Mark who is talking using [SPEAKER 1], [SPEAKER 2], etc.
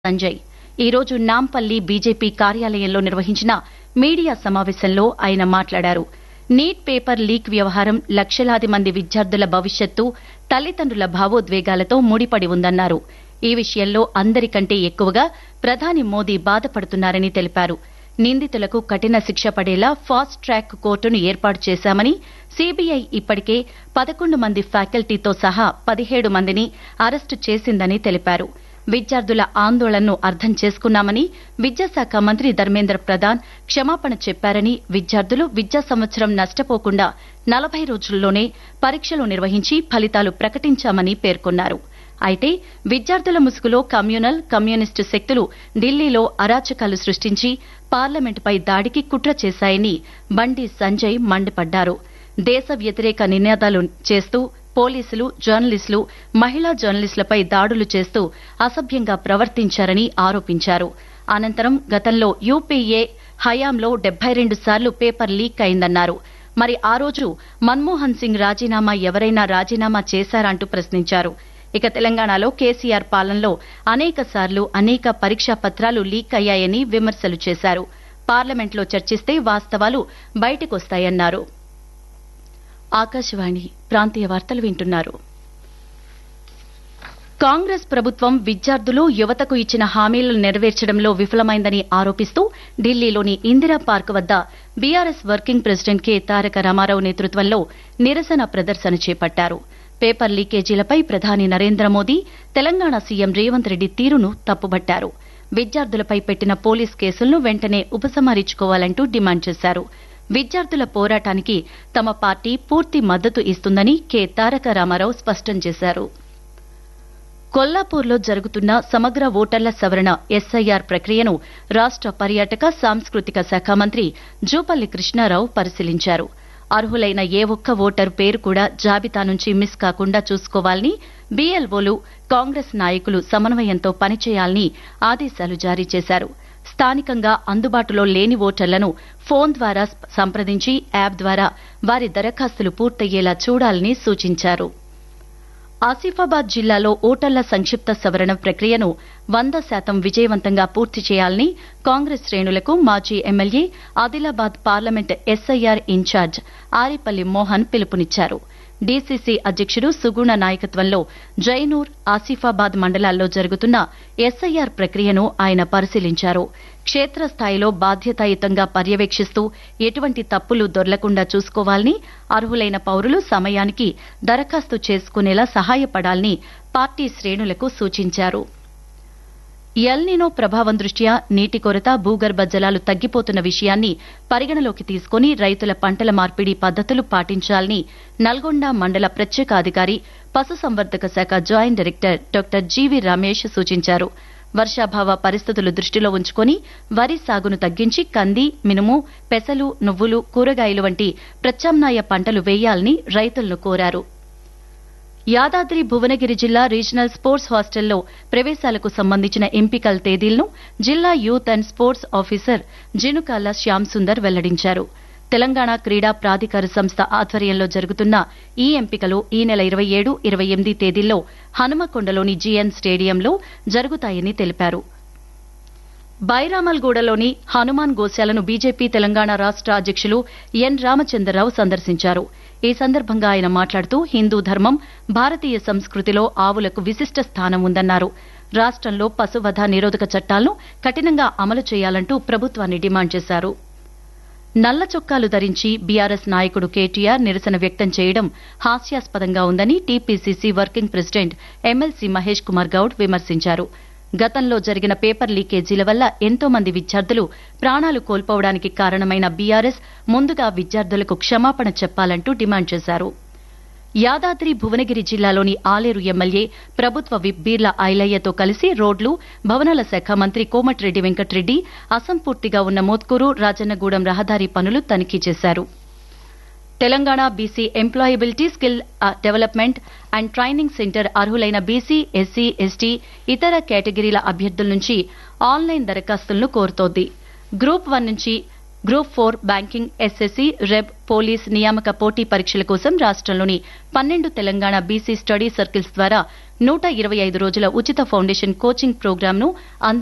[SPEAKER 1] సంజయ్ ఈరోజు నాంపల్లి బీజేపీ కార్యాలయంలో నిర్వహించిన మీడియా సమావేశంలో ఆయన మాట్లాడారు నీట్ పేపర్ లీక్ వ్యవహారం లక్షలాది మంది విద్యార్థుల భవిష్యత్తు తల్లిదండ్రుల భావోద్వేగాలతో ముడిపడి ఉందన్నారు ఈ విషయంలో అందరికంటే ఎక్కువగా ప్రధాని మోదీ బాధపడుతున్నారని తెలిపారు నిందితులకు కఠిన శిక్ష పడేలా ఫాస్ట్ ట్రాక్ కోర్టును ఏర్పాటు చేశామని సీబీఐ ఇప్పటికే పదకొండు మంది ఫ్యాకల్టీతో సహా పదిహేడు మందిని అరెస్టు చేసిందని తెలిపారు విద్యార్థుల ఆందోళనను అర్థం చేసుకున్నామని విద్యాశాఖ మంత్రి ధర్మేంద్ర ప్రధాన్ క్షమాపణ చెప్పారని విద్యార్థులు విద్యా సంవత్సరం నష్టపోకుండా నలభై రోజుల్లోనే పరీక్షలు నిర్వహించి ఫలితాలు ప్రకటించామని పేర్కొన్నారు అయితే విద్యార్థుల ముసుగులో కమ్యూనల్ కమ్యూనిస్టు శక్తులు ఢిల్లీలో అరాచకాలు సృష్టించి పార్లమెంటుపై దాడికి కుట్ర చేశాయని బండి సంజయ్ మండిపడ్డారు దేశ వ్యతిరేక నినాదాలు చేస్తూ పోలీసులు జర్నలిస్టులు మహిళా జర్నలిస్టులపై దాడులు చేస్తూ అసభ్యంగా ప్రవర్తించారని ఆరోపించారు అనంతరం గతంలో యూపీఏ హయాంలో డెబ్బై రెండు సార్లు పేపర్ లీక్ అయిందన్నారు మరి ఆ రోజు మన్మోహన్ సింగ్ రాజీనామా ఎవరైనా రాజీనామా చేశారంటూ ప్రశ్నించారు ఇక తెలంగాణలో కేసీఆర్ పాలనలో అనేక సార్లు అనేక పరీక్షా పత్రాలు లీక్ అయ్యాయని విమర్శలు చేశారు పార్లమెంట్లో చర్చిస్తే వాస్తవాలు బయటకొస్తాయన్నారు ఆకాశవాణి ప్రాంతీయ వార్తలు వింటున్నారు కాంగ్రెస్ ప్రభుత్వం విద్యార్థులు యువతకు ఇచ్చిన హామీలను నెరవేర్చడంలో విఫలమైందని ఆరోపిస్తూ ఢిల్లీలోని ఇందిరా పార్క్ వద్ద BRS working president K Taraka Rama Rao నేతృత్వంలో నిరసన ప్రదర్శన చేపట్టారు పేపర్ లీకేజీలపై ప్రధాని నరేంద్ర మోదీ తెలంగాణ సీఎం రేవంత్ రెడ్డి తీరును తప్పుబట్టారు విద్యార్థులపై పెట్టిన పోలీస్ కేసులను వెంటనే ఉపసంహరించుకోవాలంటూ డిమాండ్ చేశారు విద్యార్థుల పోరాటానికి తమ పార్టీ పూర్తి మద్దతు ఇస్తుందని కె తారక రామారావు స్పష్టం చేశారు కొల్లాపూర్లో జరుగుతున్న సమగ్ర ఓటర్ల సవరణ ఎస్ఐఆర్ ప్రక్రియను రాష్ట పర్యాటక సాంస్కృతిక శాఖ మంత్రి జూపల్లి కృష్ణారావు పరిశీలించారు అర్హులైన ఏ ఒక్క ఓటరు పేరు కూడా జాబితా నుంచి మిస్ కాకుండా చూసుకోవాలని బీఎల్ఓలు కాంగ్రెస్ నాయకులు సమన్వయంతో పనిచేయాలని ఆదేశాలు జారీ చేశారు స్థానికంగా అందుబాటులో లేని ఓటర్లను ఫోన్ ద్వారా సంప్రదించి యాప్ ద్వారా వారి దరఖాస్తులు పూర్తయ్యేలా చూడాలని సూచించారు ఆసిఫాబాద్ జిల్లాలో ఓటర్ల సంక్షిప్త సవరణ ప్రక్రియను వంద శాతం విజయవంతంగా పూర్తి చేయాలని కాంగ్రెస్ శ్రేణులకు మాజీ MLA Adilabad parliament SIR incharge Aripalli Mohan పిలుపునిచ్చారు డీసీసీ అధ్యక్షుడు సుగుణ నాయకత్వంలో జైనూర్ ఆసిఫాబాద్ మండలాల్లో జరుగుతున్న ఎస్ఐఆర్ ప్రక్రియను ఆయన పరిశీలించారు క్షేత్రస్థాయిలో బాధ్యతాయుతంగా పర్యవేక్షిస్తూ ఎటువంటి తప్పులు దొర్లకుండా చూసుకోవాలని అర్హులైన పౌరులు సమయానికి దరఖాస్తు చేసుకునేలా సహాయపడాలని పార్టీ శ్రేణులకు సూచించారు ఎల్నినో ప్రభావం దృష్ట్యా నీటి కొరత భూగర్భ జలాలు తగ్గిపోతున్న విషయాన్ని పరిగణలోకి తీసుకుని రైతుల పంటల మార్పిడి పద్దతులు పాటించాలని నల్గొండ మండల ప్రత్యేక అధికారి పశుసంవర్ధక శాఖ joint director doctor G V Ramesh సూచించారు వర్షాభావ పరిస్థితులు దృష్టిలో ఉంచుకుని వరి సాగును తగ్గించి కంది మినుము పెసలు నువ్వులు కూరగాయలు వంటి ప్రత్యామ్నాయ పంటలు వేయాలని రైతులను కోరారు యాదాద్రి భువనగిరి జిల్లా రీజనల్ స్పోర్ట్స్ హాస్టల్లో ప్రవేశాలకు సంబంధించిన ఎంపికల తేదీలను జిల్లా youth and sports officer Jinukala Shyam Sundar వెల్లడించారు తెలంగాణ క్రీడా ప్రాధికార సంస్థ ఆధ్వర్యంలో జరుగుతున్న ఈ ఎంపికలు ఈ నెల ఇరవై ఏడు ఇరవై ఎనిమిది తేదీల్లో హనుమకొండలోని జీఎన్ స్టేడియంలో జరుగుతాయని తెలిపారు బైరామల్గూడలోని హనుమాన్ గోశాలను బీజేపీ తెలంగాణ రాష్ట అధ్యక్షులు ఎన్ రామచంద్రరావు సందర్శించారు ఈ సందర్భంగా ఆయన మాట్లాడుతూ హిందూ ధర్మం భారతీయ సంస్కృతిలో ఆవులకు విశిష్ట స్థానం ఉందన్నారు రాష్టంలో పశువధ నిరోధక చట్టాలను కఠినంగా అమలు చేయాలంటూ ప్రభుత్వాన్ని డిమాండ్ చేశారు నల్ల చొక్కాలు ధరించి బీఆర్ఎస్ నాయకుడు కేటీఆర్ నిరసన వ్యక్తం చేయడం హాస్యాస్పదంగా ఉందని TPCC working president MLC Mahesh Kumar Goud విమర్శించారు గతంలో జరిగిన పేపర్ లీకేజీల వల్ల ఎంతో మంది విద్యార్థులు ప్రాణాలు కోల్పోవడానికి కారణమైన బీఆర్ఎస్ ముందుగా విద్యార్థులకు క్షమాపణ చెప్పాలంటూ డిమాండ్ చేశారు యాదాద్రి భువనగిరి జిల్లాలోని ఆలేరు ఎమ్మెల్యే ప్రభుత్వ విప్ బీర్ల ఐలయ్యతో కలిసి రోడ్లు భవనాల శాఖ మంత్రి కోమటిరెడ్డి వెంకటరెడ్డి అసంపూర్తిగా ఉన్న మోత్కూరు రాజన్నగూడెం రహదారి పనులు తనిఖీ చేశారు Telangana BC employability skill development and training centre అర్హులైన బీసీ ఎస్సీ ఎస్టీ ఇతర కేటగిరీల అభ్యర్థుల నుంచి ఆన్లైన్ దరఖాస్తులను కోరుతోంది గ్రూప్ వన్ నుంచి group four banking SSC RRB police నియామక పోటీ పరీక్షల కోసం రాష్ట్రంలోని పన్నెండు తెలంగాణ బీసీ స్టడీ సర్కిల్స్ ద్వారా నూట ఇరవై ఐదు రోజుల ఉచిత ఫౌండేషన్ కోచింగ్ ప్రోగ్రాంను